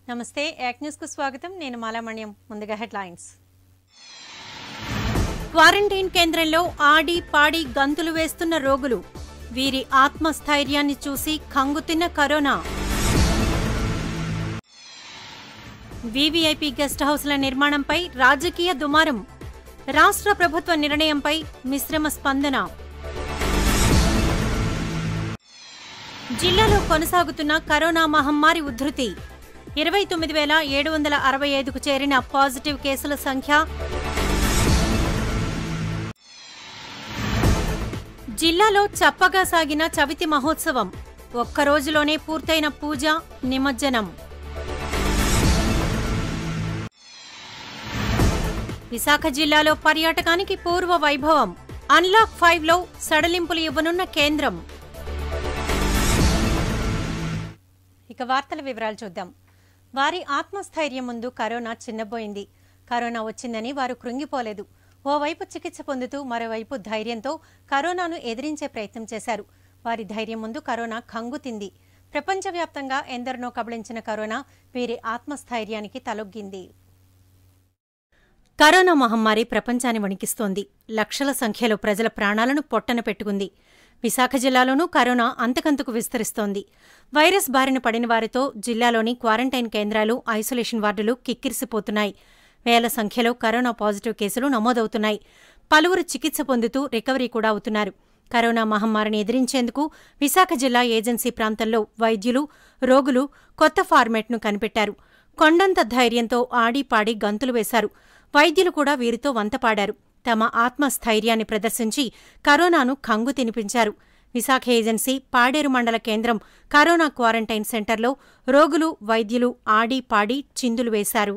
నమస్తే యాక్ న్యూస్ కు స్వాగతం నేను మాలామణ్యం ముందుగా హెడ్లైన్స్ క్వారంటైన్ కేంద్రంలో ఆడి పాడి గంతులు వేస్తున్న రోగులు వీరి ఆత్మస్థైర్యాన్ని చూసి కంగుతిన్న కరోనా వీవీఐపీ గెస్ట్ హౌస్ల నిర్మాణంపై రాజకీయ దుమారం రాష్ట్ర ప్రభుత్వ నిర్ణయంపై మిశ్రమ స్పందన జిల్లాలో కొనసాగుతున్న కరోనా మహమ్మారి ఉధృతి ఇరవై తొమ్మిది వేల ఏడు వందల అరవై ఐదుకు చేరిన పాజిటివ్ కేసుల సంఖ్య జిల్లాలో చప్పగా సాగిన చవితి మహోత్సవం ఒక్క రోజులోనే పూర్తయిన పూజ నిమజ్జనం విశాఖ జిల్లాలో పర్యాటకానికి పూర్వ వైభవం అన్లాక్ ఫైవ్ లో సడలింపులు ఇవ్వనున్న కేంద్రం ఇక వార్తల వివరాలు చూద్దాం వారి ఆత్మస్థైర్యం ముందు కరోనా చిన్నబోయింది కరోనా వచ్చిందని వారు కృంగిపోలేదు ఓవైపు చికిత్స పొందుతూ మరోవైపు ధైర్యంతో కరోనాను ఎదిరించే ప్రయత్నం చేశారు వారి ధైర్యం ముందు కరోనా కంగుతింది ప్రపంచవ్యాప్తంగా ఎందరినో కబళించిన కరోనా వీరి ఆత్మస్థైర్యానికి తలొగ్గింది కరోనా మహమ్మారి ప్రపంచాన్ని వణికిస్తోంది లక్షల సంఖ్యలో ప్రజల ప్రాణాలను పొట్టన పెట్టుకుంది విశాఖ జిల్లాలోనూ కరోనా అంతకంతకు విస్తరిస్తోంది వైరస్ బారిన పడిన వారితో జిల్లాలోని క్వారంటైన్ కేంద్రాలు ఐసోలేషన్ వార్డులు కిక్కిరిసిపోతున్నాయి వేల సంఖ్యలో కరోనా పాజిటివ్ కేసులు నమోదవుతున్నాయి పలువురు చికిత్స పొందుతూ రికవరీ కూడా అవుతున్నారు కరోనా మహమ్మారిని ఎదిరించేందుకు విశాఖ జిల్లా ఏజెన్సీ ప్రాంతంలో వైద్యులు రోగులు కొత్త ఫార్మాట్ను కనిపెట్టారు కొండంత ధైర్యంతో ఆడిపాడి గంతులు వేశారు వైద్యులు కూడా వీరితో వంతపాడారు తమ ఆత్మస్థైర్యాన్ని ప్రదర్శించి కరోనాను కంగు తినిపించారు విశాఖ ఏజెన్సీ పాడేరు మండల కేంద్రం కరోనా క్వారంటైన్ సెంటర్లో రోగులు వైద్యులు ఆడి పాడి చిందులు వేశారు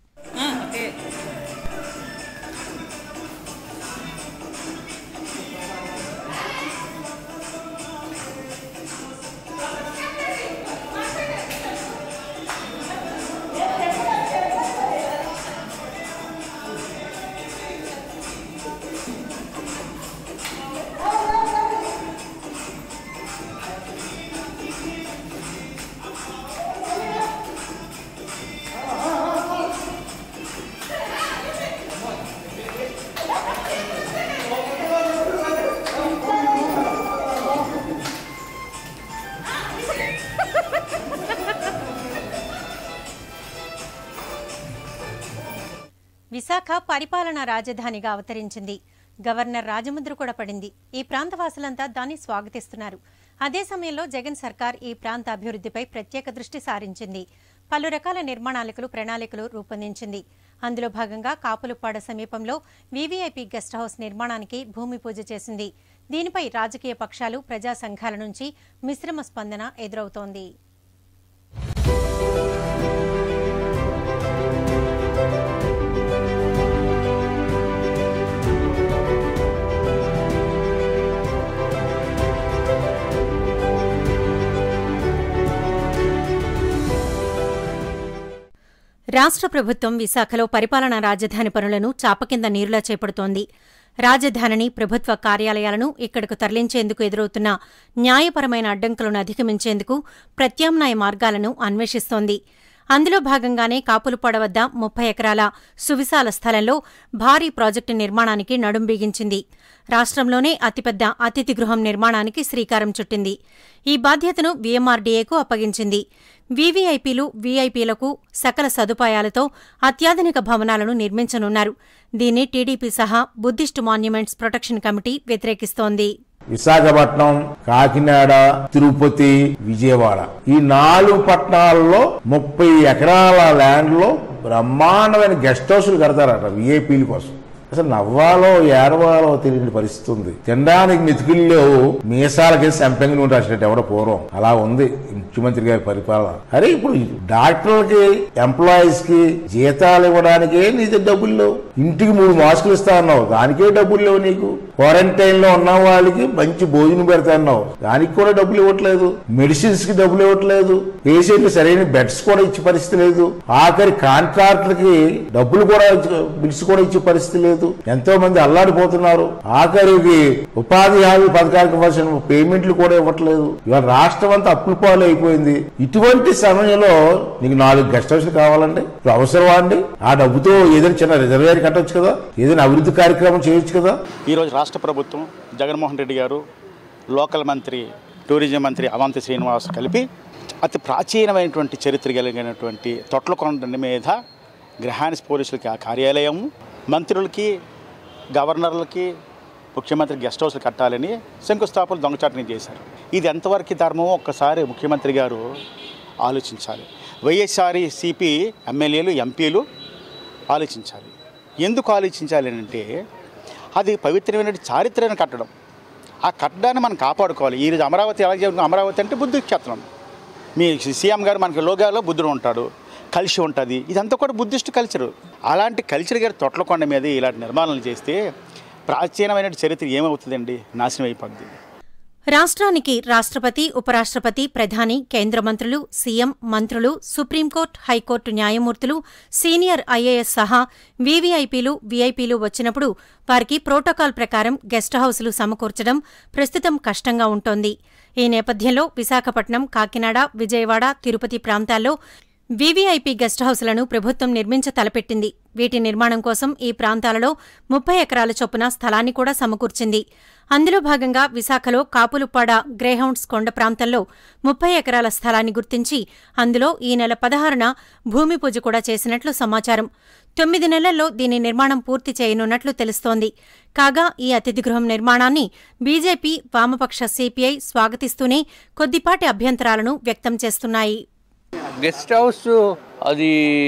విశాఖ పరిపాలనా రాజధానిగా అవతరించింది గవర్నర్ రాజముద్ర కూడా పడింది ఈ ప్రాంత వాసులంతా దాన్ని స్వాగతిస్తున్నారు అదే సమయంలో జగన్ సర్కార్ ఈ ప్రాంత అభివృద్ధిపై ప్రత్యేక దృష్టి సారించింది పలు రకాల నిర్మాణాలకు ప్రణాళికలు రూపొందించింది అందులో భాగంగా కాపులుప్పాడ సమీపంలో వీవీఐపీ గెస్ట్ హౌస్ నిర్మాణానికి భూమి పూజ చేసింది దీనిపై రాజకీయ పక్షాలు ప్రజా సంఘాల నుంచి మిశ్రమ స్పందన ఎదురవుతోంది రాష్ట్ర ప్రభుత్వం విశాఖలో పరిపాలనా రాజధాని పనులను చాపకింద నీరులా చేపడుతోంది రాజధానిని ప్రభుత్వ కార్యాలయాలను ఇక్కడకు తరలించేందుకు ఎదురవుతున్న న్యాయపరమైన అడ్డంకులను అధిగమించేందుకు ప్రత్యామ్నాయ మార్గాలను అన్వేషిస్తోంది అందులో భాగంగానే కాపులపాడ వద్ద ముప్పై ఎకరాల సువిశాల స్థలంలో భారీ ప్రాజెక్టు నిర్మాణానికి నడుం బిగించింది రాష్ట్రంలోనే అతిపెద్ద అతిథి గృహం నిర్మాణానికి శ్రీకారం చుట్టింది ఈ బాధ్యతను వీఎంఆర్డీఏకు అప్పగించింది వీవీఐపీలు వీఐపీలకు సకల సదుపాయాలతో అత్యాధునిక భవనాలను నిర్మించనున్నారు దీన్ని టీడీపీ సహా బుద్ధిస్ట్ మాన్యుమెంట్స్ ప్రొటెక్షన్ కమిటీ వ్యతిరేకిస్తోంది విశాఖపట్నం కాకినాడ తిరుపతి విజయవాడ ఈ నాలుగు పట్టణాల్లో ముప్పై ఎకరాల ల్యాండ్ లో బ్రహ్మాండమైన గెస్ట్ హౌస్లు కడతారట విఐపీల కోసం అసలు నవ్వాలో ఏడవాలో తెలియని పరిస్థితి ఉంది తినడానికి మెతుకులు లేవు మీసాలకి సంపెంగి నూనె రాసినట్టు ఎవడో పూర్వం అలా ఉంది ముఖ్యమంత్రి గారి పరిపాలన అరే ఇప్పుడు డాక్టర్లకి ఎంప్లాయీస్ కి జీతాలు ఇవ్వడానికే నీ దగ్గర డబ్బులు లేవు ఇంటికి మూడు మాస్కులు ఇస్తా అన్నావు దానికే డబ్బులు లేవు నీకు క్వారంటైన్ లో ఉన్న వాళ్ళకి మంచి భోజనం పెడతా అన్నావు దానికి కూడా డబ్బులు ఇవ్వట్లేదు మెడిసిన్స్ కి డబ్బులు ఇవ్వట్లేదు పేషెంట్లు సరైన బెడ్స్ కూడా ఇచ్చే పరిస్థితి లేదు ఆఖరి కాంట్రాక్టులకి డబ్బులు కూడా ఇచ్చే- బిల్స్ కూడా ఇచ్చే పరిస్థితి లేదు పరిస్థితి ఎంతో మంది అల్లాడిపోతున్నారు ఆఖరికి ఉపాధి హామీ పథకానికి ఇవ్వాల్సిన పేమెంట్లు కూడా ఇవ్వట్లేదు ఇవాళ రాష్ట్రం అంతా అప్పుల పాలు అయిపోయింది ఇటువంటి సమయంలో నీకు నాలుగు గెస్ట్ హౌస్లు కావాలండి ఇప్పుడు అవసరమా అండి ఆ డబ్బుతో ఏదైనా చిన్న రిజర్వేర్ కట్టొచ్చు కదా ఏదైనా అభివృద్ధి కార్యక్రమం చేయొచ్చు కదా ఈరోజు రాష్ట్ర ప్రభుత్వం జగన్మోహన్ రెడ్డి గారు లోకల్ మంత్రి టూరిజం మంత్రి అవంతి శ్రీనివాస్ కలిపి అతి ప్రాచీనమైనటువంటి చరిత్ర కలిగినటువంటి తొట్లకొండ మీద గ్రహానిస్ పోలీసులకి ఆ కార్యాలయం మంత్రులకి గవర్నర్లకి ముఖ్యమంత్రి గెస్ట్ హౌస్లు కట్టాలని శంకుస్థాపన దొంగచాటుని చేశారు ఇది ఎంతవరకు ధర్మమో ఒక్కసారి ముఖ్యమంత్రి గారు ఆలోచించాలి వైఎస్ఆర్ సిపి ఎమ్మెల్యేలు ఎంపీలు ఆలోచించాలి ఎందుకు ఆలోచించాలి అని అంటే అది పవిత్రమైన చారిత్రను కట్టడం ఆ కట్టడాన్ని మనం కాపాడుకోవాలి ఈరోజు అమరావతి ఎలా చేయాలి అమరావతి అంటే బుద్ధి క్షేత్రం మీ సీఎం గారు మనకి లోగాలో బుద్ధుడు ఉంటాడు కలిసి ఉంటుంది ఇదంతా కూడా బుద్ధిస్ట్ కల్చరు అలాంటి కల్చర్ గారు తొట్లకొండ మీద ఇలాంటి నిర్మాణాలు చేస్తే ప్రాచీనమైన చరిత్ర ఏమవుతుందండి నాశనం అయిపోద్ది రాష్ట్రానికి రాష్ట్రపతి ఉపరాష్ట్రపతి ప్రధాని కేంద్ర మంత్రులు సీఎం మంత్రులు సుప్రీంకోర్టు హైకోర్టు న్యాయమూర్తులు సీనియర్ ఐఏఎస్ సహా వీవీఐపీలు వీఐపీలు వచ్చినప్పుడు వారికి ప్రోటోకాల్ ప్రకారం గెస్ట్ హౌసులు సమకూర్చడం ప్రస్తుతం కష్టంగా ఉంటోంది ఈ నేపథ్యంలో విశాఖపట్నం కాకినాడ విజయవాడ తిరుపతి ప్రాంతాల్లో వీవీఐపీ గెస్ట్ హౌసులను ప్రభుత్వం నిర్మించ తలపెట్టింది వీటి నిర్మాణం కోసం ఈ ప్రాంతాలలో ముప్పై ఎకరాల చొప్పున స్థలాన్ని కూడా సమకూర్చింది అందులో భాగంగా విశాఖలో కాపులుప్పాడ గ్రేహౌండ్స్ కొండ ప్రాంతంలో ముప్పై ఎకరాల స్థలాన్ని గుర్తించి అందులో ఈ నెల పదహారున భూమి పూజ కూడా చేసినట్లు సమాచారం తొమ్మిది నెలల్లో దీని నిర్మాణం పూర్తి చేయనున్నట్లు తెలుస్తోంది కాగా ఈ అతిథి గృహం నిర్మాణాన్ని బీజేపీ వామపక్ష సిపిఐ స్వాగతిస్తూనే కొద్దిపాటి అభ్యంతరాలను వ్యక్తం చేస్తున్నాయి గెస్ట్ హౌస్ అది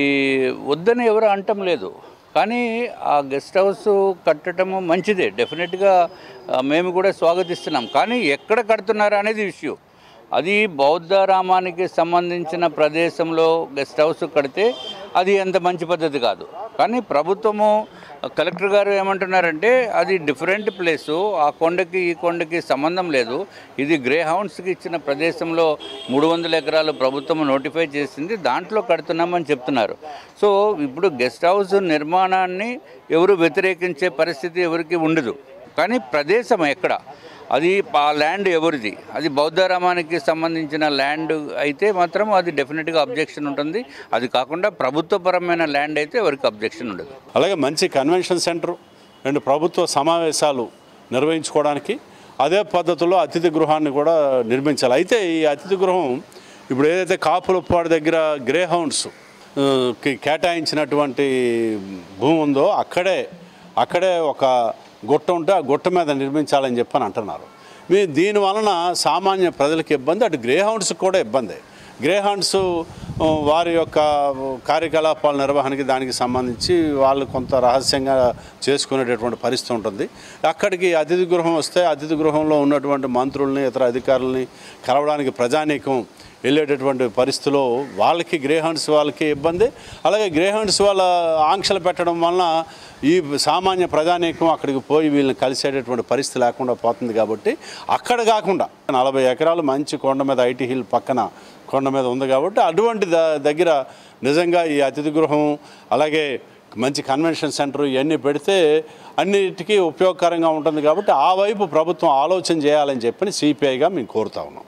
వద్దని ఎవరు అంటం లేదు కానీ ఆ గెస్ట్ హౌస్ కట్టడము మంచిదే డెఫినెట్గా ఆ, మేము కూడా స్వాగతిస్తున్నాం కానీ ఎక్కడ కడుతున్నారు అనేది ఇష్యూ అది బౌద్ధరామానికి సంబంధించిన ప్రదేశంలో గెస్ట్ హౌస్ కడితే అది అంత మంచి పద్ధతి కాదు కానీ ప్రభుత్వము కలెక్టర్ గారు ఏమంటున్నారంటే అది డిఫరెంట్ ప్లేసు ఆ కొండకి ఈ కొండకి సంబంధం లేదు ఇది గ్రే హౌండ్స్కి ఇచ్చిన ప్రదేశంలో మూడు వందల ఎకరాలు ప్రభుత్వం నోటిఫై చేసింది దాంట్లో కడుతున్నామని చెప్తున్నారు సో ఇప్పుడు గెస్ట్ హౌస్ నిర్మాణాన్ని ఎవరు వ్యతిరేకించే పరిస్థితి ఎవరికి ఉండదు కానీ ప్రదేశం ఎక్కడ అది ఆ ల్యాండ్ ఎవరిది అది బౌద్ధరామానికి సంబంధించిన ల్యాండ్ అయితే మాత్రం అది డెఫినెట్గా అబ్జెక్షన్ ఉంటుంది అది కాకుండా ప్రభుత్వపరమైన ల్యాండ్ అయితే ఎవరికి అబ్జెక్షన్ ఉండదు అలాగే మంచి కన్వెన్షన్ సెంటర్ రెండు ప్రభుత్వ సమావేశాలు నిర్వహించుకోవడానికి అదే పద్ధతిలో అతిథి గృహాన్ని కూడా నిర్మించాలి అయితే ఈ అతిథి గృహం ఇప్పుడు ఏదైతే కాపులపాడు దగ్గర గ్రే హౌండ్స్ ఆ, కి కేటాయించినటువంటి భూమి ఉందో అక్కడే అక్కడే ఒక గుట్ట ఉంటే ఆ గుట్ట మీద నిర్మించాలని చెప్పని అంటున్నారు మీ దీని వలన సామాన్య ప్రజలకు ఇబ్బంది అటు గ్రే హౌండ్స్కి కూడా ఇబ్బంది గ్రే హౌండ్స్ ఆ, వారి యొక్క కార్యకలాపాల నిర్వహణకి దానికి సంబంధించి వాళ్ళు కొంత రహస్యంగా చేసుకునేటటువంటి పరిస్థితి ఉంటుంది అక్కడికి అతిథి గృహం వస్తే అతిథి గృహంలో ఉన్నటువంటి మంత్రుల్ని ఇతర అధికారుల్ని కలవడానికి ప్రజానీకం వెళ్ళేటటువంటి పరిస్థితిలో వాళ్ళకి గ్రేహౌండ్స్ వాళ్ళకి ఇబ్బంది అలాగే గ్రేహౌండ్స్ వాళ్ళ ఆంక్షలు పెట్టడం వలన ఈ సామాన్య ప్రజానీకం అక్కడికి పోయి వీళ్ళని కలిసేటటువంటి పరిస్థితి లేకుండా పోతుంది కాబట్టి అక్కడ కాకుండా నలభై ఎకరాలు మంచి కొండ మీద ఐటీ హిల్ పక్కన కొండ మీద ఉంది కాబట్టి అటువంటి ద- దగ్గర నిజంగా ఈ అతిథి గృహం అలాగే మంచి కన్వెన్షన్ సెంటర్ ఇవన్నీ పెడితే అన్నిటికీ ఉపయోగకరంగా ఉంటుంది కాబట్టి ఆ వైపు ప్రభుత్వం ఆలోచన చేయాలని చెప్పని సిపిఐగా మేము కోరుతా ఉన్నాం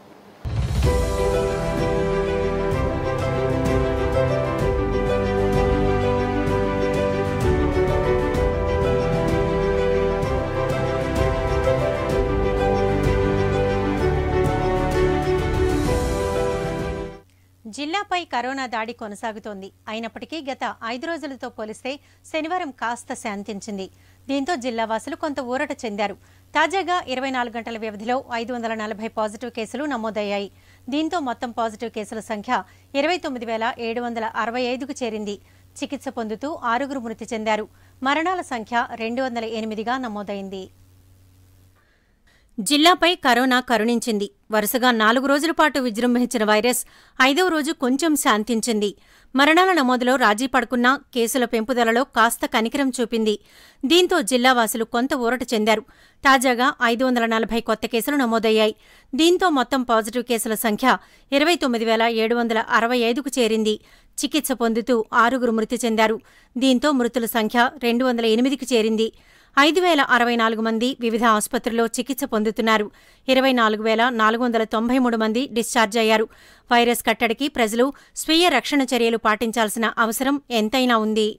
జిల్లాపై కరోనా దాడి కొనసాగుతోంది అయినప్పటికీ గత ఐదు రోజులతో పోలిస్తే శనివారం కాస్త శాంతించింది దీంతో జిల్లావాసులు కొంత ఊరట చెందారు తాజాగా ఇరవై నాలుగు గంటల వ్యవధిలో ఐదు వందల నలభై పాజిటివ్ కేసులు నమోదయ్యాయి దీంతో మొత్తం పాజిటివ్ కేసుల సంఖ్య ఇరవై తొమ్మిది వేల ఏడు వందల అరవై ఐదుకు చేరింది చికిత్స పొందుతూ ఆరుగురు మృతి చెందారు మరణాల సంఖ్య రెండు వందల ఎనిమిదిగా నమోదైంది జిల్లాపై కరోనా కరుణించింది వరుసగా నాలుగు రోజుల పాటు విజృంభించిన వైరస్ ఐదవ రోజు కొంచెం శాంతించింది మరణాల నమోదులో రాజీ పడుకున్న కేసుల పెంపుదలలో కాస్త కనికరం చూపింది దీంతో జిల్లావాసులు కొంత ఊరట చెందారు తాజాగా ఐదు వందల నలభై కొత్త కేసులు నమోదయ్యాయి దీంతో మొత్తం పాజిటివ్ కేసుల సంఖ్య ఇరవై తొమ్మిది వేల ఏడు వందల అరవై ఐదుకు చేరింది చికిత్స పొందుతూ ఆరుగురు మృతి చెందారు దీంతో మృతుల సంఖ్య రెండు వందల ఎనిమిదికి చేరింది ఐదు వేల అరవై నాలుగు మంది వివిధ ఆసుపత్రుల్లో చికిత్స పొందుతున్నారు ఇరవై నాలుగు వేల నాలుగు వందల తొంభై మూడు మంది డిశ్చార్జ్ అయ్యారు వైరస్ కట్టడికి ప్రజలు స్వీయ రక్షణ చర్యలు పాటించాల్సిన అవసరం ఎంతైనా ఉంది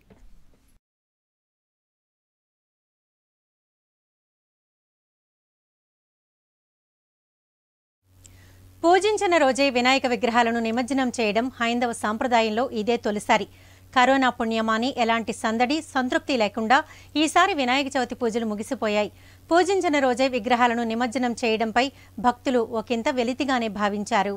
పూజించిన రోజే వినాయక విగ్రహాలను నిమజ్జనం చేయడం హైందవ సాంప్రదాయంలో ఇదే తొలిసారి కరోనా పుణ్యమాని ఎలాంటి సందడి సంతృప్తి లేకుండా ఈసారి వినాయక చవితి పూజలు ముగిసిపోయాయి పూజించిన రోజే విగ్రహాలను నిమజ్జనం చేయడంపై భక్తులు ఒకంత వెలితిగానే భావించారు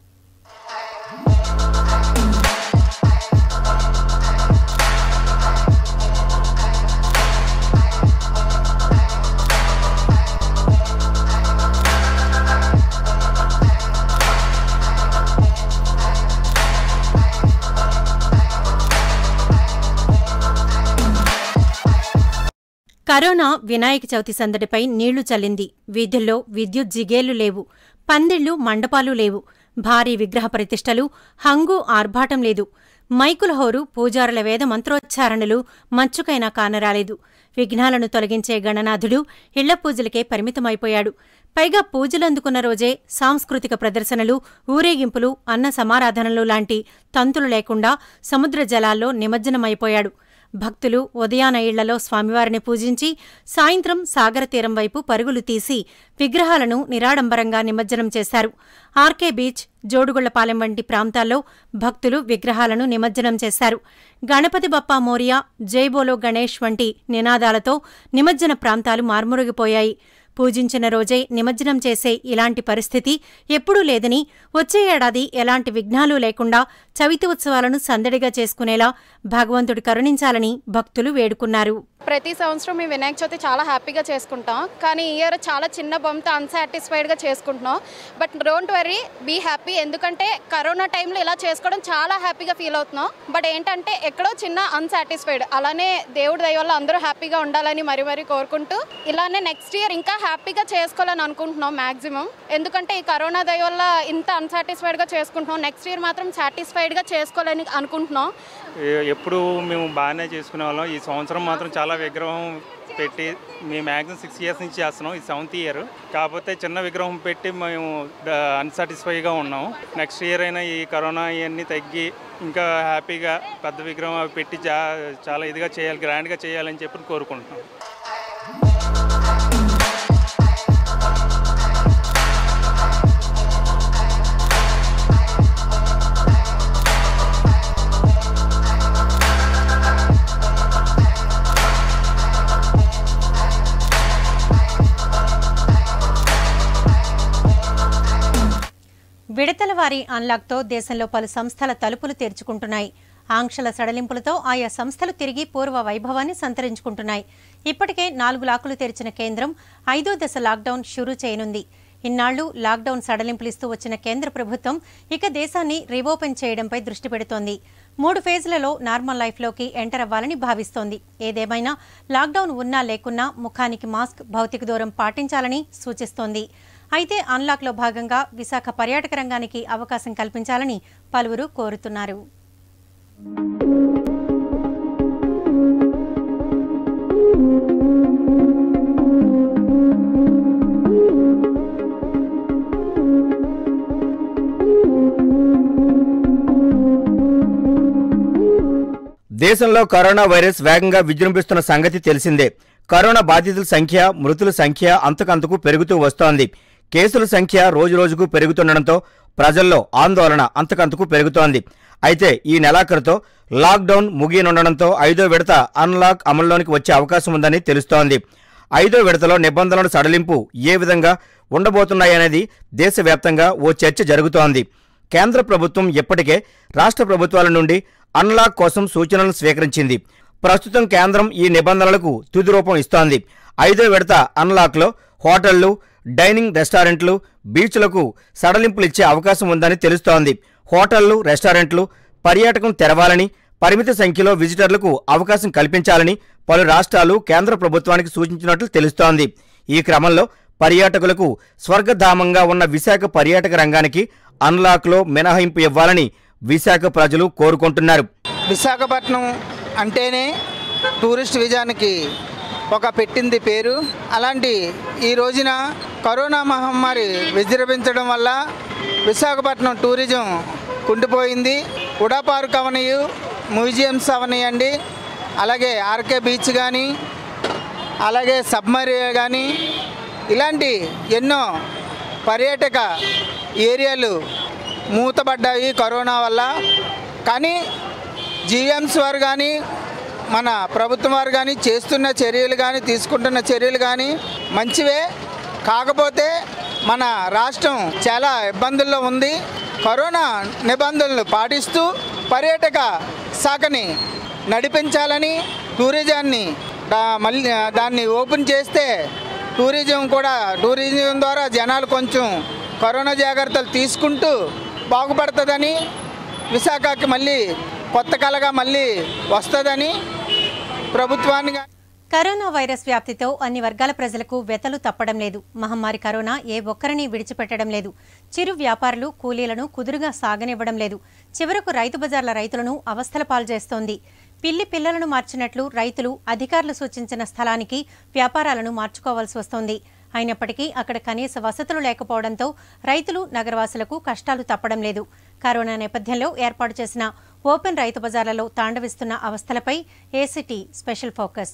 కరోనా వినాయక చవితి సందడిపై నీళ్లు చల్లింది వీధుల్లో విద్యుత్ జిగేళ్లు లేవు పందిళ్లు మండపాలు లేవు భారీ విగ్రహ ప్రతిష్టలు హంగు ఆర్భాటం లేదు మైకుల హోరు పూజారుల వేద మంత్రోచ్చారణలు మచ్చుకైనా కానరాలేదు విఘ్నాలను తొలగించే గణనాథుడు ఇళ్ల పూజలకే పరిమితమైపోయాడు పైగా పూజలందుకున్న రోజే సాంస్కృతిక ప్రదర్శనలు ఊరేగింపులు అన్న సమారాధనలు లాంటి తంతులు లేకుండా సముద్ర జలాల్లో నిమజ్జనమైపోయాడు భక్తులు ఉదయాన ఇళ్లలో స్వామివారిని పూజించి సాయంత్రం సాగర తీరం వైపు పరుగులు తీసి విగ్రహాలను నిరాడంబరంగా నిమజ్జనం చేశారు ఆర్కే బీచ్ జోడుగుళ్లపాలెం వంటి ప్రాంతాల్లో భక్తులు విగ్రహాలను నిమజ్జనం చేశారు గణపతి బప్పా మోరియా జైబోలో గణేష్ వంటి నినాదాలతో నిమజ్జన ప్రాంతాలు మార్మురిగిపోయాయి పూజించిన రోజే నిమజ్జనం చేసే ఇలాంటి పరిస్థితి ఎప్పుడూ లేదని వచ్చే ఏడాది ఎలాంటి విఘ్నాలు లేకుండా చవితి ఉత్సవాలను సందడిగా చేసుకునేలా భగవంతుడు కరుణించాలని భక్తులు వేడుకున్నారు ప్రతి సంవత్సరం మేము వినాయక చవితి చాలా హ్యాపీగా చేసుకుంటాం కానీ ఈ ఇయర్ చాలా చిన్న బొమ్మతో అన్సాటిస్ఫైడ్గా చేసుకుంటున్నాం but don't worry be happy ఎందుకంటే కరోనా టైంలో ఇలా చేసుకోవడం చాలా హ్యాపీగా ఫీల్ అవుతున్నాం బట్ ఏంటంటే ఎక్కడో చిన్న అన్సాటిస్ఫైడ్ అలానే దేవుడి దయ వల్ల అందరూ హ్యాపీగా ఉండాలని మరి మరి కోరుకుంటూ ఇలానే నెక్స్ట్ ఇయర్ ఇంకా హ్యాపీగా చేసుకోవాలని అనుకుంటున్నాం మాక్సిమం ఎందుకంటే ఈ కరోనా దయ వల్ల ఇంత అన్సాటిస్ఫైడ్గా చేసుకుంటున్నాం నెక్స్ట్ ఇయర్ మాత్రం సాటిస్ఫైడ్గా చేసుకోవాలని అనుకుంటున్నాం ఏ- ఎప్పుడు మేము బాగానే చేసుకునే వాళ్ళం ఈ సంవత్సరం మాత్రం చాలా విగ్రహం పెట్టి మేము మ్యాక్సిమం సిక్స్ ఇయర్స్ నుంచి చేస్తున్నాం ఈ సెవెంత్ ఇయర్ కాకపోతే చిన్న విగ్రహం పెట్టి మేము అన్సాటిస్ఫైగా ఉన్నాం నెక్స్ట్ ఇయర్ అయినా ఈ కరోనా ఇవన్నీ తగ్గి ఇంకా హ్యాపీగా పెద్ద విగ్రహం అవి పెట్టి చా- చాలా ఇదిగా చేయాలి గ్రాండ్గా చేయాలని చెప్పి కోరుకుంటున్నాం విడతల వారి అన్లాక్తో దేశంలో పలు సంస్థల తలుపులు తెరుచుకుంటున్నాయి ఆంక్షల సడలింపులతో ఆయా సంస్థలు తిరిగి పూర్వ వైభవాన్ని సంతరించుకుంటున్నాయి ఇప్పటికే నాలుగు లాకులు తెరిచిన కేంద్రం ఐదో దశ లాక్డౌన్ షురూ చేయనుంది ఇన్నాళ్లు లాక్డౌన్ సడలింపులు ఇస్తూ వచ్చిన కేంద్ర ప్రభుత్వం ఇక దేశాన్ని రీఓపెన్ చేయడంపై దృష్టి పెడుతోంది మూడు ఫేజ్లలో నార్మల్ లైఫ్లోకి ఎంటర్ అవ్వాలని భావిస్తోంది ఏదేమైనా లాక్డౌన్ ఉన్నా లేకున్నా ముఖానికి మాస్క్ భౌతిక దూరం పాటించాలని సూచిస్తోంది అయితే అన్లాక్లో భాగంగా విశాఖ పర్యాటక రంగానికి అవకాశం కల్పించాలని పలువురు కోరుతున్నారు దేశంలో కరోనా వైరస్ వేగంగా విజృంభిస్తున్న సంగతి తెలిసిందే కరోనా బాధితుల సంఖ్య మృతుల సంఖ్య అంతకంతకు పెరుగుతూ వస్తోంది కేసుల సంఖ్య రోజురోజుకు పెరుగుతుండటంతో ప్రజల్లో ఆందోళన అంతకంతకు పెరుగుతోంది అయితే ఈ నెలాఖరుతో లాక్డౌన్ ముగియనుండడంతో ఐదో విడత అన్లాక్ అమల్లోనికి వచ్చే అవకాశం ఉందని తెలుస్తోంది ఐదో విడతలో నిబంధనల సడలింపు ఏ విధంగా ఉండబోతున్నాయనేది దేశవ్యాప్తంగా ఓ చర్చ జరుగుతోంది కేంద్ర ప్రభుత్వం ఇప్పటికే రాష్ట్ర ప్రభుత్వాల నుండి అన్లాక్ కోసం సూచనలను స్వీకరించింది ప్రస్తుతం కేంద్రం ఈ నిబంధనలకు తుది రూపం ఇస్తోంది ఐదో విడత అన్లాక్లో హోటళ్లు డైనింగ్ రెస్టారెంట్లు బీచ్లకు సడలింపులు ఇచ్చే అవకాశం ఉందని తెలుస్తోంది హోటళ్లు రెస్టారెంట్లు పర్యాటకం తెరవాలని పరిమిత సంఖ్యలో విజిటర్లకు అవకాశం కల్పించాలని పలు రాష్ట్రాలు కేంద్ర ప్రభుత్వానికి సూచించినట్లు తెలుస్తోంది ఈ క్రమంలో పర్యాటకులకు స్వర్గధామంగా ఉన్న విశాఖ పర్యాటక రంగానికి అన్లాక్లో మినహాయింపు ఇవ్వాలని విశాఖ ప్రజలు కోరుకుంటున్నారు విశాఖపట్నం అంటేనే టూరిస్ట్ విజయానికి ఒక పెట్టింది పేరు అలాంటి ఈ రోజున కరోనా మహమ్మారి విజృంభించడం వల్ల విశాఖపట్నం టూరిజం కుండిపోయింది ఉడా పార్క్ అవనియు మ్యూజియంస్ అవనియండి అలాగే ఆర్కే బీచ్ కానీ అలాగే సబ్మరీ కానీ ఇలాంటి ఎన్నో పర్యాటక ఏరియాలు మూతపడ్డాయి కరోనా వల్ల కానీ జీఎంస్ వారు కానీ మన ప్రభుత్వం వారు కానీ చేస్తున్న చర్యలు కానీ తీసుకుంటున్న చర్యలు కానీ మంచివే కాకపోతే మన రాష్ట్రం చాలా ఇబ్బందుల్లో ఉంది కరోనా నిబంధనలు పాటిస్తూ పర్యాటక శాఖని నడిపించాలని టూరిజాన్ని దా- మళ్ళీ దాన్ని ఓపెన్ చేస్తే టూరిజం కూడా టూరిజం ద్వారా జనాలు కొంచెం కరోనా జాగ్రత్తలు తీసుకుంటూ బాగుపడుతుందని విశాఖకి మళ్ళీ కొత్త కళగా మళ్ళీ వస్తుందని ప్రభుత్వాన్ని గా- కరోనా వైరస్ వ్యాప్తితో అన్ని వర్గాల ప్రజలకు వెతలు తప్పడం లేదు మహమ్మారి కరోనా ఏ ఒక్కరిని విడిచిపెట్టడం లేదు చిరు వ్యాపారులు కూలీలను కుదురుగా సాగనివ్వడం లేదు చివరకు రైతు బజార్ల రైతులను అవస్థల పాల్చేస్తోంది పిల్లి పిల్లలను మార్చినట్లు రైతులు అధికారులు సూచించిన స్థలానికి వ్యాపారాలను మార్చుకోవాల్సి వస్తోంది అయినప్పటికీ అక్కడ కనీస వసతులు లేకపోవడంతో రైతులు నగరవాసులకు కష్టాలు తప్పడం లేదు కరోనా నేపథ్యంలో ఏర్పాటు చేసిన ఓపెన్ రైతు బజార్లలో తాండవిస్తున్న అవస్థలపై ఏసీటీ స్పెషల్ ఫోకస్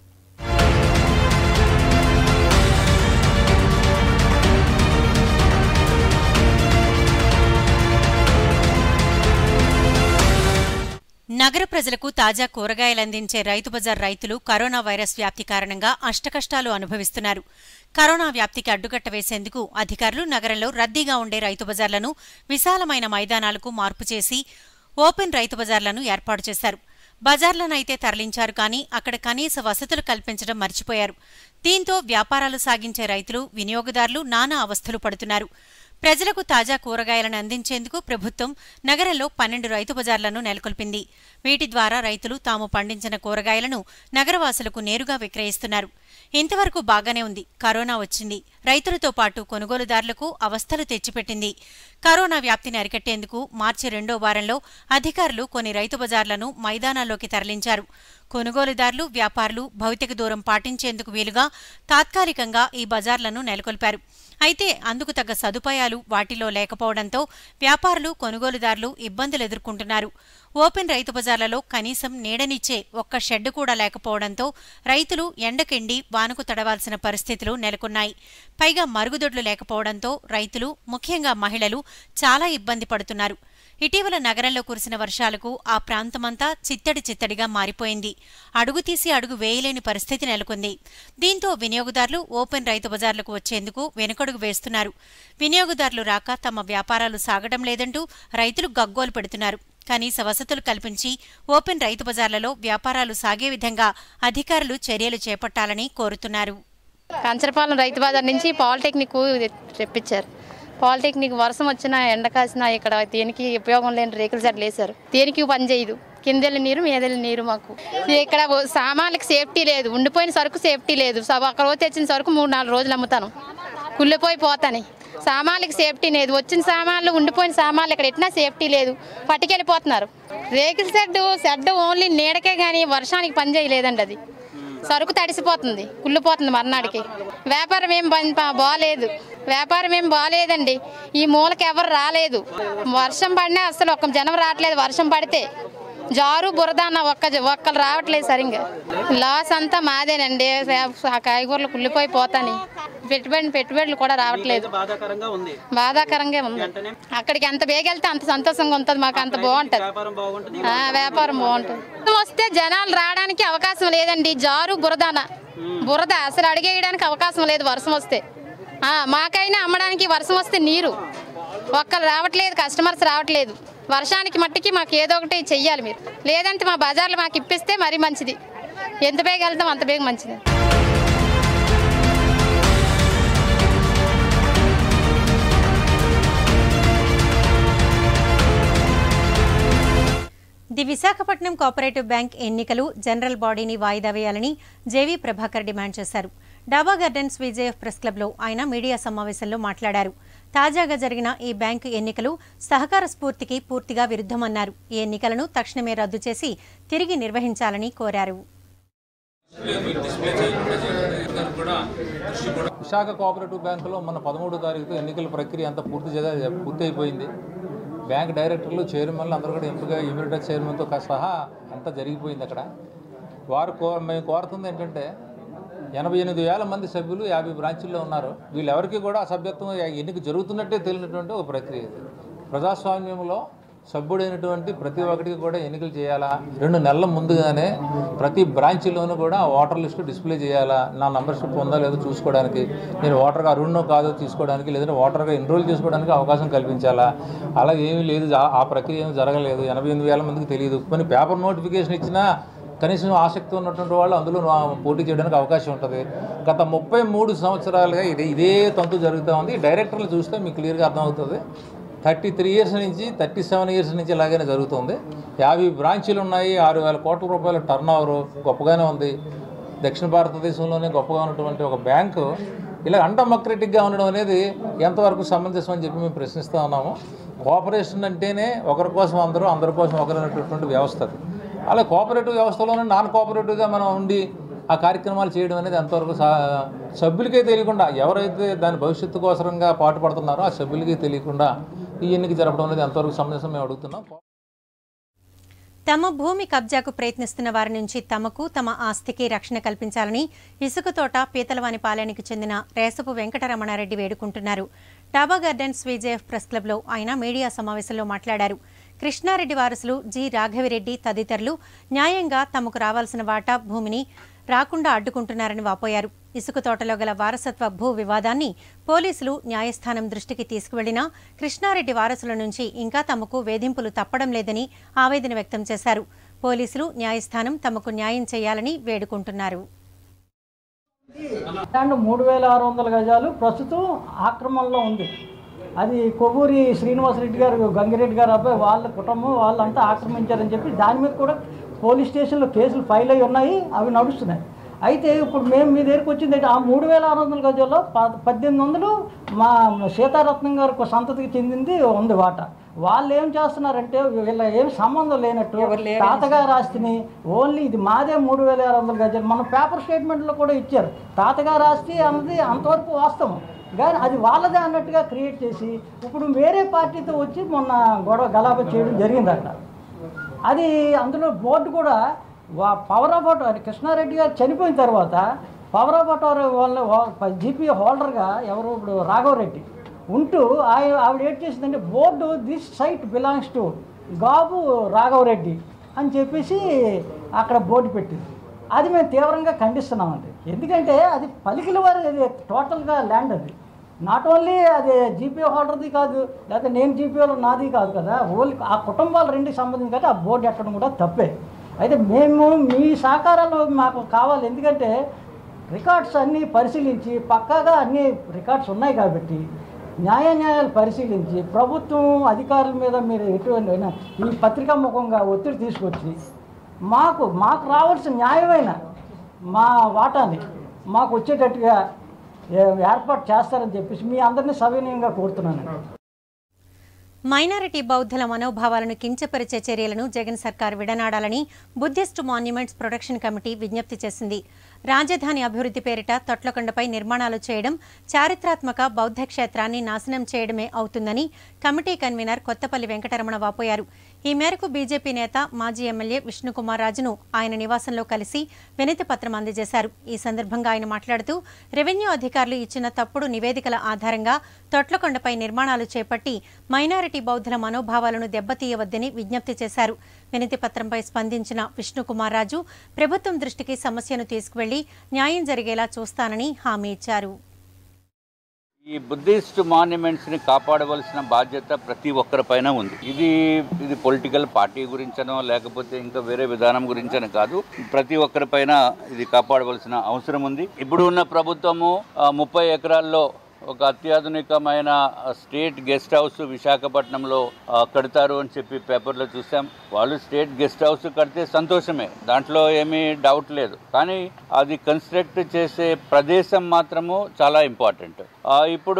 నగర ప్రజలకు తాజా కూరగాయలు అందించే రైతు బజార్ రైతులు కరోనా వైరస్ వ్యాప్తి కారణంగా అష్టకష్టాలు అనుభవిస్తున్నారు కరోనా వ్యాప్తికి అడ్డుకట్ట వేసేందుకు అధికారులు నగరంలో రద్దీగా ఉండే రైతు బజార్లను విశాలమైన మైదానాలకు మార్పు చేసి ఓపెన్ రైతు బజార్లను ఏర్పాటు చేశారు బజార్లనైతే తరలించారు కానీ అక్కడ కనీస వసతులు కల్పించడం మర్చిపోయారు దీంతో వ్యాపారాలు సాగించే రైతులు వినియోగదారులు నానా అవస్థలు పడుతున్నారు ప్రజలకు తాజా కూరగాయలను అందించేందుకు ప్రభుత్వం నగరంలో పన్నెండు రైతు బజార్లను నెలకొల్పింది వీటి ద్వారా రైతులు తాము పండించిన కూరగాయలను నగరవాసులకు నేరుగా విక్రయిస్తున్నారు ఇంతవరకు బాగానే ఉంది కరోనా వచ్చింది రైతులతో పాటు కొనుగోలుదారులకు అవస్థలు తెచ్చిపెట్టింది కరోనా వ్యాప్తిని అరికట్టేందుకు మార్చి రెండో వారంలో అధికారులు కొన్ని రైతు బజార్లను మైదానాల్లోకి తరలించారు కొనుగోలుదారులు వ్యాపారులు భౌతిక దూరం పాటించేందుకు వీలుగా తాత్కాలికంగా ఈ బజార్లను నెలకొల్పారు అయితే అందుకు తగ్గ సదుపాయాలు వాటిలో లేకపోవడంతో వ్యాపారులు కొనుగోలుదారులు ఇబ్బందులు ఎదుర్కొంటున్నారు ఓపెన్ రైతు బజార్లలో కనీసం నీడనిచ్చే ఒక్క షెడ్ కూడా లేకపోవడంతో రైతులు ఎండకెండి వానకు తడవాల్సిన పరిస్థితులు నెలకొన్నాయి పైగా మరుగుదొడ్లు లేకపోవడంతో రైతులు ముఖ్యంగా మహిళలు చాలా ఇబ్బంది పడుతున్నారు ఇటీవల నగరంలో కురిసిన వర్షాలకు ఆ ప్రాంతమంతా చిత్తడి చిత్తడిగా మారిపోయింది అడుగు తీసి అడుగు వేయలేని పరిస్థితి నెలకొంది దీంతో వినియోగదారులు ఓపెన్ రైతు బజార్లకు వచ్చేందుకు వెనుకడుగు వేస్తున్నారు వినియోగదారులు రాక తమ వ్యాపారాలు సాగడం లేదంటూ రైతులు గగ్గోలు పెడుతున్నారు కనీస వసతులు కల్పించి ఓపెన్ రైతు బజార్లలో వ్యాపారాలు సాగే విధంగా అధికారులు చర్యలు చేపట్టాలని కోరుతున్నారు కంచరపాలెం రైతు బజార్ నుంచి పాలిటెక్నిక్ తెప్పించారు పాలిటెక్నిక్ వర్షం వచ్చినా ఎండ కాసినా ఇక్కడ దేనికి ఉపయోగం లేని రేకుల సెట్లు వేశారు దేనికి పని చేయదు కిందెళ్ళి నీరు మీదెళ్ళి నీరు మాకు ఇక్కడ ఓ సామాన్లకి సేఫ్టీ లేదు ఉండిపోయిన సరుకు సేఫ్టీ లేదు స- ఒక రోజు తెచ్చిన సరుకు మూడు నాలుగు రోజులు అమ్ముతాను కుళ్ళిపోయి పోతాని సామాన్లకి సేఫ్టీ లేదు వచ్చిన సామాన్లు ఉండిపోయిన సామాన్లు ఇక్కడ ఎట్టినా సేఫ్టీ లేదు పట్టుకెళ్ళిపోతున్నారు రేకుల షెడ్ షెడ్ ఓన్లీ నీడకే కానీ వర్షానికి పని చేయలేదండి అది సరుకు తడిసిపోతుంది కుళ్ళిపోతుంది మర్నాడికి వ్యాపారం ఏం బం- బా- బాలేదు వ్యాపారం ఏం బాలేదండి ఈ మూలకి ఎవరు రాలేదు వర్షం పడినా అసలు ఒక్క జనం రావట్లేదు వర్షం పడితే జారు బురద అన్న ఒక్క జ- ఒక్కరు రావట్లేదు సరిగ్గా లాస్ అంతా మాదేనండి ఆ కాయగూరలు కుళ్ళిపోయి పోతాని పెట్టుబడి పెట్టుబడులు కూడా రావట్లేదు బాధాకరంగా ఉంది అక్కడికి ఎంత బేగ వెళ్తే అంత సంతోషంగా ఉంటుంది మాకు అంత బాగుంటది ఆ, వ్యాపారం బాగుంటుంది వస్తే జనాలు రావడానికి అవకాశం లేదండి జారు బురదాన బురద అసలు అడిగేయడానికి అవకాశం లేదు వర్షం వస్తే ఆ, మాకైనా అమ్మడానికి వర్షం వస్తే నీరు ఒక్కరు రావట్లేదు కస్టమర్స్ రావట్లేదు వర్షానికి మట్టికి మాకు ఏదో ఒకటి చెయ్యాలి మీరు లేదంటే మా బజార్లు మాకు ఇప్పిస్తే మరీ మంచిది ఎంత బేగ వెళ్తాం అంత బేగ మంచిది విశాఖపట్నం కోఆపరేటివ్ బ్యాంక్ ఎన్నికలు జనరల్ బాడీని వాయిదా వేయాలని జేవీ ప్రభాకర్ డిమాండ్ చేశారు డాబా గార్డెన్స్ విజేఎఫ్ ప్రెస్ క్లబ్లో ఆయన మీడియా సమావేశంలో మాట్లాడారు తాజాగా జరిగిన ఈ బ్యాంకు ఎన్నికలు సహకార స్ఫూర్తికి పూర్తిగా విరుద్ధమన్నారు ఈ ఎన్నికలను తక్షణమే రద్దు చేసి తిరిగి నిర్వహించాలని కోరారు విశాఖ కోఆపరేటివ్ బ్యాంకులో మన పదమూడో తారీఖుతో ఎన్నికల ప్రక్రియ అంతా పూర్తి చేయ పూర్తి అయిపోయింది బ్యాంక్ డైరెక్టర్లు చైర్మన్లు అందరూ కూడా ఎంపిక ఇమీడియట్ చైర్మన్తో సహా అంతా జరిగిపోయింది అక్కడ వారు కో మేము కోరుతుంది ఏంటంటే ఎనభై ఎనిమిది వేల మంది సభ్యులు యాభై బ్రాంచుల్లో ఉన్నారు వీళ్ళెవరికి కూడా ఆ సభ్యత్వం ఎన్నిక జరుగుతున్నట్టే తెలియనటువంటి ఒక ప్రక్రియ ఇది ప్రజాస్వామ్యంలో సభ్యుడైనటువంటి ప్రతి ఒక్కరికి కూడా ఎన్నికలు చేయాలా రెండు నెలల ముందుగానే ప్రతి బ్రాంచ్లోనూ కూడా ఓటర్ లిస్టు డిస్ప్లే చేయాలా నా మెంబర్షిప్ ఉందా లేదో చూసుకోవడానికి నేను ఓటర్గా అరుణో కాదో తీసుకోవడానికి లేదంటే ఓటర్గా ఎన్రోల్ చేసుకోవడానికి అవకాశం కల్పించాలా అలా ఏమీ లేదు ఆ- ఆ ప్రక్రియ ఏమీ జరగలేదు ఎనభై ఎనిమిది వేల మందికి తెలియదు కొన్ని పేపర్ నోటిఫికేషన్ ఇచ్చినా కనీసం ఆసక్తి ఉన్నటువంటి వాళ్ళు అందులో నా- పోటీ చేయడానికి అవకాశం ఉంటుంది గత ముప్పై మూడు సంవత్సరాలుగా ఇదే ఇదే తంతు జరుగుతూ ఉంది ఈ డైరెక్టర్లు చూస్తే మీకు క్లియర్గా అర్థమవుతుంది థర్టీ త్రీ ఇయర్స్ నుంచి థర్టీ సెవెన్ ఇయర్స్ నుంచి ఇలాగనే జరుగుతుంది యాభై బ్రాంచీలు ఉన్నాయి ఆరు వేల కోట్ల రూపాయల టర్న్ ఓవర్ గొప్పగానే ఉంది దక్షిణ భారతదేశంలోనే గొప్పగా ఉన్నటువంటి ఒక బ్యాంకు ఇలా అండమక్రటిక్గా ఉండడం అనేది ఎంతవరకు సమంజసం అని చెప్పి మేము ప్రశ్నిస్తూ ఉన్నాము కోఆపరేషన్ అంటేనే ఒకరి కోసం అందరూ అందరి కోసం ఒకరు అనేటటువంటి వ్యవస్థ అది అలా కోఆపరేటివ్ వ్యవస్థలోనే నాన్ కోఆపరేటివ్గా మనం ఉండి ఆ కార్యక్రమాలు చేయడం అనేది ఎంతవరకు సా- సభ్యులకే తెలియకుండా ఎవరైతే దాని భవిష్యత్తు కోసరంగా పాటుపడుతున్నారో ఆ సభ్యులకే తెలియకుండా ఈ ఎన్నిక జరపడం అనేది ఎంతవరకు సమంజసం మేము అడుగుతున్నాం తమ భూమి కబ్జాకు ప్రయత్నిస్తున్న వారి నుంచి తమకు తమ ఆస్తికి రక్షణ కల్పించాలని ఇసుక తోట పీతలవాని పాలెనికి చెందిన రేసపు వెంకటరమణారెడ్డి వేడుకుంటున్నారు డాబా గార్డెన్స్ విజేఎఫ్ ప్రెస్ క్లబ్లో ఆయన మీడియా సమావేశంలో మాట్లాడారు కృష్ణారెడ్డి వారసులు జి రాఘవిరెడ్డి తదితరులు న్యాయంగా తమకు రావాల్సిన వాటా భూమిని రాకుండా అడ్డుకుంటున్నారని వాపోయారు ఇసుక తోటలో గల వారసత్వ భూ వివాదాన్ని పోలీసులు న్యాయస్థానం దృష్టికి తీసుకువెళ్లినా కృష్ణారెడ్డి వారసుల నుంచి ఇంకా తమకు వేధింపులు తప్పడం లేదని ఆవేదన వ్యక్తం చేశారు పోలీసులు న్యాయస్థానం తమకు న్యాయం చేయాలని వేడుకుంటున్నారు ల్యాండ్ మూడు వేల ఆరు వందల గజాలు ప్రస్తుతం ఆక్రమణలో ఉంది అది కొవ్వూరి శ్రీనివాసరెడ్డి గారు గంగిరెడ్డి గారు అబ్బాయి వాళ్ళ కుటుంబం వాళ్ళంతా ఆక్రమించారని చెప్పి దాని మీద కూడా పోలీస్ స్టేషన్లో కేసులు ఫైల్ అయి ఉన్నాయి అవి నడుస్తున్నాయి అయితే ఇప్పుడు మేము మీ దగ్గరికి వచ్చింది ఏంటి? ఆ మూడు వేల ఆరు వందల గజాల్లో ప- పద్దెనిమిది వందలు మా సీతారత్నం గారికి సంతతికి చెందింది ఉంది వాట వాళ్ళు ఏం చేస్తున్నారంటే వీళ్ళ ఏం సంబంధం లేనట్టు తాతగారు ఆస్తిని ఓన్లీ ఇది మాదే మూడు వేల ఆరు వందల గజాలు మన పేపర్ స్టేట్మెంట్లో కూడా ఇచ్చారు తాతగారు ఆస్తి అన్నది అంతవరకు వాస్తవం కానీ అది వాళ్ళదే అన్నట్టుగా క్రియేట్ చేసి ఇప్పుడు వేరే పార్టీతో వచ్చి మొన్న గొడవ గలాబా చేయడం జరిగింది అక్కడ అది అందులో బోర్డు కూడా వా పవర్ ఆఫ్ అటార్ కృష్ణారెడ్డి గారు చనిపోయిన తర్వాత పవర్ ఆఫ్ అటార్ వాళ్ళ జీపీ హోల్డర్గా ఎవరు ఇప్పుడు రాఘవరెడ్డి ఉంటూ ఆయ ఆవిడ ఏం చేసిందంటే board this site belongs to గాబు రాఘవరెడ్డి అని చెప్పేసి అక్కడ బోర్డు పెట్టింది అది మేము తీవ్రంగా ఖండిస్తున్నామండి ఎందుకంటే అది పలికిల వారి అది టోటల్గా ల్యాండ్ అది నాట్ ఓన్లీ అది జీపీ హోల్డర్ది కాదు లేకపోతే నేను జీపీ హోల్డర్ నాది కాదు కదా ఓన్లీ ఆ కుటుంబాల రెండుకి సంబంధించి కాబట్టి ఆ బోర్డు ఎక్కడం కూడా తప్పే అయితే మేము మీ సహకారాలు మాకు కావాలి ఎందుకంటే రికార్డ్స్ అన్నీ పరిశీలించి పక్కాగా అన్ని రికార్డ్స్ ఉన్నాయి కాబట్టి న్యాయ న్యాయాలు పరిశీలించి ప్రభుత్వం అధికారుల మీద మీరు ఎటువంటి ఈ పత్రికా ముఖంగా ఒత్తిడి తీసుకొచ్చి మాకు మాకు రావాల్సిన న్యాయమైన మా వాటాని మాకు వచ్చేటట్టుగా ఏ- ఏర్పాటు చేస్తారని చెప్పేసి మీ అందరినీ సవినయంగా కోరుతున్నాను మైనారిటీ బౌద్ధుల మనోభావాలను కించపరిచే చర్యలను జగన్ సర్కార్ విడనాడాలని బుద్ధిస్ట్ మాన్యుమెంట్స్ ప్రొటెక్షన్ కమిటీ విజ్ఞప్తి చేసింది రాజధాని అభివృద్ధి పేరిట తొట్లకొండపై నిర్మాణాలు చేయడం చారిత్రాత్మక బౌద్ధ క్షేత్రాన్ని నాశనం చేయడమే అవుతుందని కమిటీ కన్వీనర్ కొత్తపల్లి వెంకటరమణ వాపోయారు ఈ మేరకు బీజేపీ నేత మాజీ ఎమ్మెల్యే విష్ణుకుమార్ రాజును ఆయన నివాసంలో కలిసి వినతి పత్రం అందజేశారు ఈ సందర్భంగా ఆయన మాట్లాడుతూ రెవెన్యూ అధికారులు ఇచ్చిన తప్పుడు నివేదికల ఆధారంగా తొట్లకొండపై నిర్మాణాలు చేపట్టి మైనారిటీ బౌద్ధుల మనోభావాలను దెబ్బతీయవద్దని విజ్ఞప్తి చేశారు వినతి పత్రంపై స్పందించిన విష్ణుకుమార్ రాజు ప్రభుత్వం దృష్టికి సమస్యను తీసుకువెళ్లి న్యాయం జరిగేలా చూస్తానని హామీ ఇచ్చారు ఈ బుద్ధిస్ట్ మాన్యుమెంట్స్ని కాపాడవలసిన బాధ్యత ప్రతి ఒక్కరిపైన ఉంది ఇది ఇది పొలిటికల్ పార్టీ గురించనో లేకపోతే ఇంకా వేరే విధానం గురించనో కాదు ప్రతి ఒక్కరిపైన ఇది కాపాడవలసిన అవసరం ఉంది ఇప్పుడు ఉన్న ప్రభుత్వము ఆ, ముప్పై ఎకరాల్లో ఒక అత్యాధునికమైన స్టేట్ గెస్ట్ హౌస్ విశాఖపట్నంలో ఆ, కడతారు అని చెప్పి పేపర్లో చూసాం వాళ్ళు స్టేట్ గెస్ట్ హౌస్ కడితే సంతోషమే దాంట్లో ఏమీ డౌట్ లేదు కానీ అది కన్స్ట్రక్ట్ చేసే ప్రదేశం మాత్రము చాలా ఇంపార్టెంట్ ఆ, ఇప్పుడు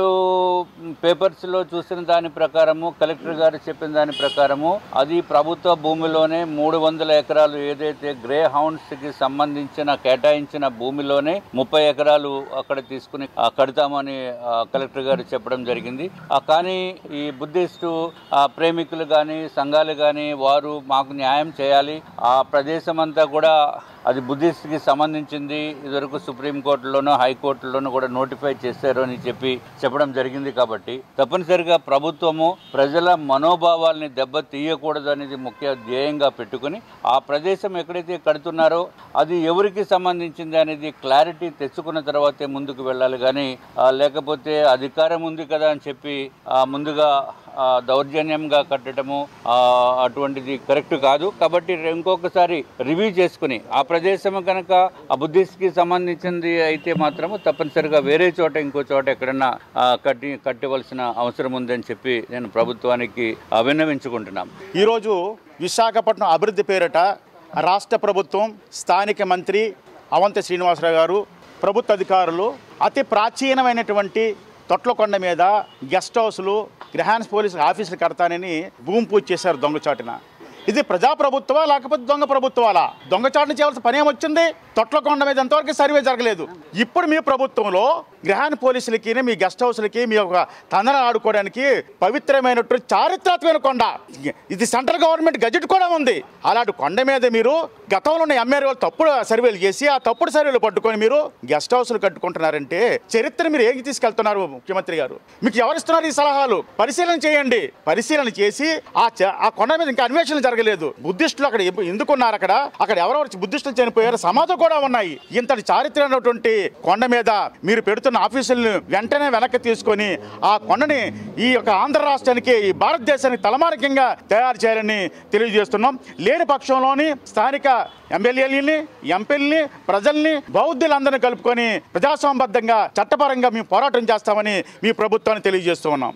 పేపర్స్లో చూసిన దాని ప్రకారము కలెక్టర్ గారు చెప్పిన దాని ప్రకారము అది ప్రభుత్వ భూమిలోనే మూడు వందల ఎకరాలు ఏదైతే గ్రే హౌండ్స్కి సంబంధించిన కేటాయించిన భూమిలోనే ముప్పై ఎకరాలు అక్కడ తీసుకుని ఆ, కడతామని ఆ, కలెక్టర్ గారు చెప్పడం జరిగింది ఆ, కానీ ఈ బుద్ధిస్టు ఆ, ప్రేమికులు కానీ సంఘాలు కానీ వారు మాకు న్యాయం చేయాలి ఆ ప్రదేశం అంతా కూడా అది బుద్ధిస్ట్కి సంబంధించింది ఇదివరకు సుప్రీంకోర్టులోనూ హైకోర్టులోనూ కూడా నోటిఫై చేశారు అని చెప్పి చెప్పడం జరిగింది కాబట్టి తప్పనిసరిగా ప్రభుత్వము ప్రజల మనోభావాల్ని దెబ్బ తీయకూడదు అనేది ముఖ్య ధ్యేయంగా పెట్టుకుని ఆ ప్రదేశం ఎక్కడైతే కడుతున్నారో అది ఎవరికి సంబంధించింది అనేది క్లారిటీ తెచ్చుకున్న తర్వాతే ముందుకు వెళ్ళాలి కానీ ఆ, లేకపోతే అధికారం ఉంది కదా అని చెప్పి ఆ, ముందుగా ఆ, దౌర్జన్యంగా కట్టడము ఆ, అటువంటిది కరెక్ట్ కాదు కాబట్టి ఇంకొకసారి రివ్యూ చేసుకుని ఆ ప్రదేశం కనుక ఆ బుద్ధిస్ట్కి సంబంధించింది అయితే మాత్రము తప్పనిసరిగా వేరే చోట ఇంకో చోట ఎక్కడన్నా ఆ, కట్టి కట్టవలసిన అవసరం ఉందని చెప్పి నేను ప్రభుత్వానికి ఆ, విన్నవించుకుంటున్నాను ఈరోజు విశాఖపట్నం అభివృద్ధి పేరిట రాష్ట్ర ప్రభుత్వం స్థానిక మంత్రి అవంతి శ్రీనివాసరావు గారు ప్రభుత్వ అధికారులు అతి ప్రాచీనమైనటువంటి తొట్లకొండ మీద గెస్ట్ హౌస్లు గ్రహాన్స్ పోలీస్ ఆఫీసులు కడతానని భూమి పూజ చేశారు దొంగచాటున ఇది ప్రజాప్రభుత్వా లేకపోతే దొంగ ప్రభుత్వాలా దొంగచాటున చేయవలసిన పని ఏమొచ్చింది తొట్లకొండ మీద ఎంతవరకు సర్వే జరగలేదు ఇప్పుడు మీ ప్రభుత్వంలో గ్రహాన్ పోలీసులకి మీ గెస్ట్ హౌస్లకి మీ యొక్క తందన ఆడుకోవడానికి పవిత్రమైనటువంటి చారిత్రాత్మకమైన కొండ ఇది సెంట్రల్ గవర్నమెంట్ గజెట్ కూడా ఉంది అలాంటి కొండ మీద మీరు గతంలో ఉన్న ఎమ్మెల్యే వాళ్ళు తప్పుడు సర్వేలు చేసి ఆ తప్పుడు సర్వేలు పట్టుకొని మీరు గెస్ట్ హౌస్లు కట్టుకుంటున్నారంటే చరిత్ర మీరు ఏం తీసుకెళ్తున్నారు ముఖ్యమంత్రి గారు మీకు ఎవరిస్తున్నారు ఈ సలహాలు పరిశీలన చేయండి పరిశీలన చేసి ఆ చ- ఆ కొండ మీద ఇంకా అన్వేషణ జరగలేదు బుద్ధిస్టులు అక్కడ ఎప్పు- ఎందుకున్నారు అక్కడ అక్కడ ఎవరెవరు బుద్ధిస్టులు చనిపోయారు సమాధులు కూడా ఉన్నాయి ఇంతటి చారిత్రమైనటువంటి కొండ మీద మీరు పెడుతున్న ఆఫీసులను వెంటనే వెనక్కి తీసుకొని ఆ కొండని ఈ యొక్క ఆంధ్ర రాష్ట్రానికి ఈ భారతదేశానికి తలమానికంగా తయారు చేయాలని తెలియజేస్తున్నాం లేని పక్షంలోని స్థానిక ఎమ్మెల్యేలని ఎంపీలని ప్రజల్ని బౌద్ధులందరినీ కలుపుకొని ప్రజాస్వామ్యబద్ధంగా చట్టపరంగా మేము పోరాటం చేస్తామని మీ ప్రభుత్వాన్ని తెలియజేస్తూ ఉన్నాం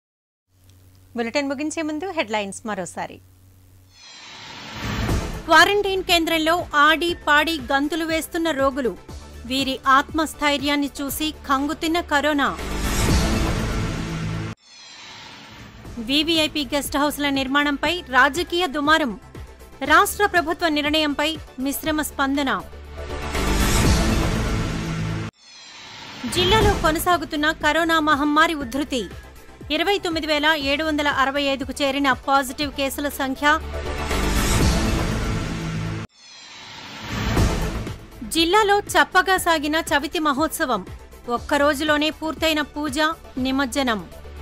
బులెటిన్ ముగించే ముందు హెడ్లైన్స్ మరోసారి క్వారంటైన్ కేంద్రంలో ఆడి పాడి గంతులు వేస్తున్న రోగులు వీరి ఆత్మస్థైర్యాన్ని చూసి కంగుతిన్న కరోనా వీవీఐపీ గెస్ట్ హౌస్ల నిర్మాణంపై రాజకీయ దుమారం రాష్ట్ర ప్రభుత్వ నిర్ణయంపై మిశ్రమ స్పందన జిల్లాలో కొనసాగుతున్న కరోనా మహమ్మారి ఉధృతి ఇరవై తొమ్మిది వేల ఏడు వందల అరవై ఐదుకు చేరిన పాజిటివ్ కేసుల సంఖ్య జిల్లాలో చప్పగా సాగిన చవితి మహోత్సవం ఒక్క రోజులోనే పూర్తయిన పూజ నిమజ్జనం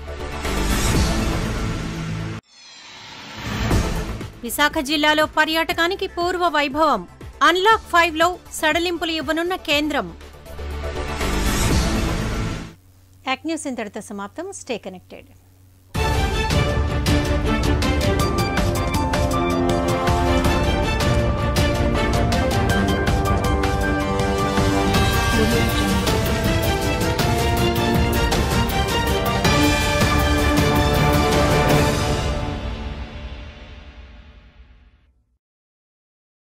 విశాఖ జిల్లాలో పర్యాటకానికి పూర్వ వైభవం అన్లాక్ ఫైవ్ లో సడలింపులు ఇవ్వనున్న కేంద్రం యాక్ న్యూస్ ఇంతటితో సమాప్తం స్టే కనెక్టెడ్